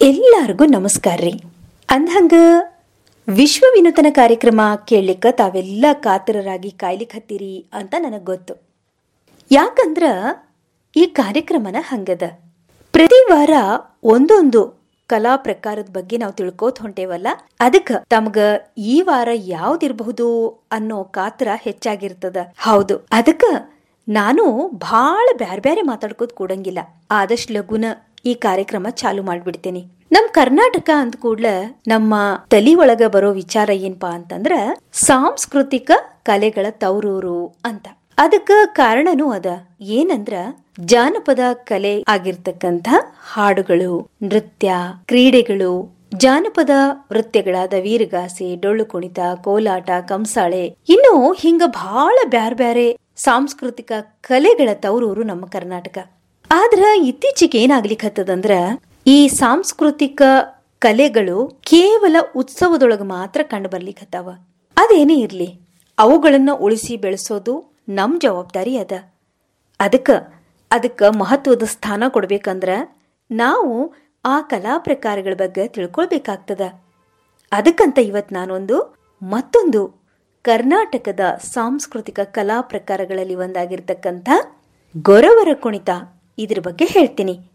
ಎಲ್ಲರಿಗೂ ನಮಸ್ಕಾರ ರೀ ಅಂದ್ಹಂಗ ವಿಶ್ವ ವಿನೂತನ ಕಾರ್ಯಕ್ರಮ ಕೇಳಲಿಕ್ಕ ತಾವೆಲ್ಲ ಕಾತರರಾಗಿ ಕಾಯ್ಲಿಕ್ಕೆ ಹತ್ತೀರಿ ಅಂತ ನನಗೆ ಗೊತ್ತು ಯಾಕಂದ್ರ ಈ ಕಾರ್ಯಕ್ರಮನ ಹಂಗದ ಪ್ರತಿ ವಾರ ಒಂದೊಂದು ಕಲಾ ಪ್ರಕಾರದ ಬಗ್ಗೆ ನಾವು ತಿಳ್ಕೋತ ಹೊಂಟೇವಲ್ಲ ಅದಕ್ಕ ತಮ್ಗ ಈ ವಾರ ಯಾವ್ದಿರಬಹುದು ಅನ್ನೋ ಕಾತರ ಹೆಚ್ಚಾಗಿರ್ತದ ಹೌದು ಅದಕ್ಕ ನಾನು ಭಾಳ ಬ್ಯಾರೆ ಬ್ಯಾರೆ ಮಾತಾಡ್ಕೋತ ಕೂಡಂಗಿಲ್ಲ ಆದಷ್ಟು ಲಗುನ ಈ ಕಾರ್ಯಕ್ರಮ ಚಾಲು ಮಾಡ್ಬಿಡ್ತೇನೆ ನಮ್ ಕರ್ನಾಟಕ ಅಂದ ಕೂಡ್ಲ ನಮ್ಮ ತಲಿ ಒಳಗ ಬರೋ ವಿಚಾರ ಏನ್ಪಾ ಅಂತಂದ್ರ ಸಾಂಸ್ಕೃತಿಕ ಕಲೆಗಳ ತವರೂರು ಅಂತ ಅದಕ್ಕ ಕಾರಣನೂ ಅದ ಏನಂದ್ರ ಜಾನಪದ ಕಲೆ ಆಗಿರ್ತಕ್ಕಂಥ ಹಾಡುಗಳು ನೃತ್ಯ ಕ್ರೀಡೆಗಳು ಜಾನಪದ ನೃತ್ಯಗಳಾದ ವೀರಗಾಸೆ ಡೊಳ್ಳು ಕುಣಿತ ಕೋಲಾಟ ಕಂಸಾಳೆ ಇನ್ನು ಹಿಂಗ ಬಹಳ ಬ್ಯಾರ್ ಬ್ಯಾರೆ ಸಾಂಸ್ಕೃತಿಕ ಕಲೆಗಳ ತವರೂರು ನಮ್ಮ ಕರ್ನಾಟಕ ಆದ್ರ ಇತ್ತೀಚೆಗೆ ಏನಾಗ್ಲಿಕ್ಕತ್ತದಂದ್ರ ಈ ಸಾಂಸ್ಕೃತಿಕ ಕಲೆಗಳು ಕೇವಲ ಉತ್ಸವದೊಳಗ ಮಾತ್ರ ಕಂಡು ಬರ್ಲಿಕ್ಕತ್ತಾವ ಅದೇನೇ ಇರ್ಲಿ ಅವುಗಳನ್ನ ಉಳಿಸಿ ಬೆಳೆಸೋದು ನಮ್ ಜವಾಬ್ದಾರಿ ಅದ ಅದಕ್ಕ ಅದಕ್ಕ ಮಹತ್ವದ ಸ್ಥಾನ ಕೊಡ್ಬೇಕಂದ್ರ ನಾವು ಆ ಕಲಾ ಪ್ರಕಾರಗಳ ಬಗ್ಗೆ ತಿಳ್ಕೊಳ್ಬೇಕಾಗ್ತದ ಅದಕ್ಕಂತ ಇವತ್ ನಾನೊಂದು ಮತ್ತೊಂದು ಕರ್ನಾಟಕದ ಸಾಂಸ್ಕೃತಿಕ ಕಲಾ ಪ್ರಕಾರಗಳಲ್ಲಿ ಒಂದಾಗಿರ್ತಕ್ಕಂಥ ಗೊರವರ ಕುಣಿತ ಇದ್ರ ಬಗ್ಗೆ ಹೇಳ್ತೀನಿ